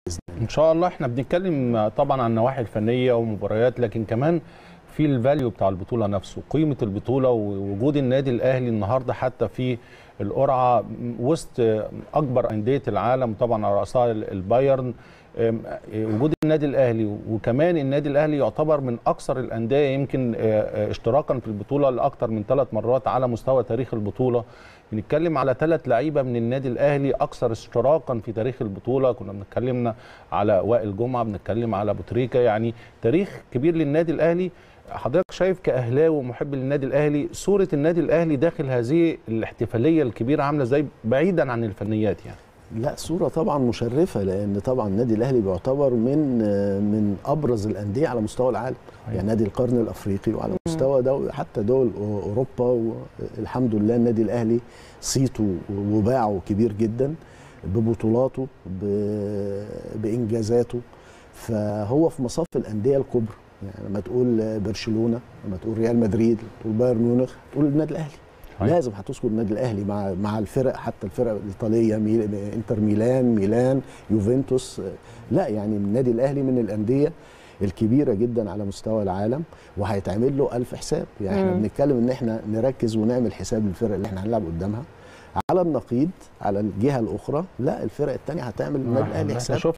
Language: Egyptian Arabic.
باذن ان شاء الله احنا بنتكلم طبعا عن النواحي الفنيه ومباريات لكن كمان في الفاليو بتاع البطوله نفسه قيمه البطوله ووجود النادي الاهلي النهارده حتى في القرعه وسط اكبر انديه العالم طبعا على راسها البايرن أم، وجود النادي الاهلي وكمان النادي الاهلي يعتبر من اكثر الانديه يمكن آه، آه، اشتراكا في البطوله لاكثر من ثلاث مرات على مستوى تاريخ البطوله بنتكلم على ثلاث لعيبه من النادي الاهلي اكثر اشتراكا في تاريخ البطوله كنا بنتكلمنا على وائل جمعه بنتكلم على ابو تريكه يعني تاريخ كبير للنادي الاهلي حضرتك شايف كاهلاوي ومحب للنادي الاهلي صوره النادي الاهلي داخل هذه الاحتفاليه الكبيره عامله ازاي بعيدا عن الفنيات يعني لا صورة طبعا مشرفة لأن طبعا النادي الأهلي بيعتبر من من أبرز الأندية على مستوى العالم أيوة. يعني نادي القرن الأفريقي وعلى مستوى دول حتى دول أوروبا والحمد لله النادي الأهلي صيته وباعه كبير جدا ببطولاته ب- بإنجازاته فهو في مصاف الأندية الكبرى يعني لما تقول برشلونة لما تقول ريال مدريد تقول بايرن ميونخ تقول النادي الأهلي أيوة. لازم هتذكر النادي الاهلي مع مع الفرق حتى الفرق الايطاليه ميل... انتر ميلان ميلان يوفنتوس لا يعني النادي الاهلي من الانديه الكبيره جدا على مستوى العالم وهيتعمل له ألف حساب يعني احنا مم. بنتكلم ان احنا نركز ونعمل حساب للفرق اللي احنا هنلعب قدامها على النقيض على الجهه الاخرى لا الفرق الثانيه هتعمل النادي الاهلي احنا حساب شفنا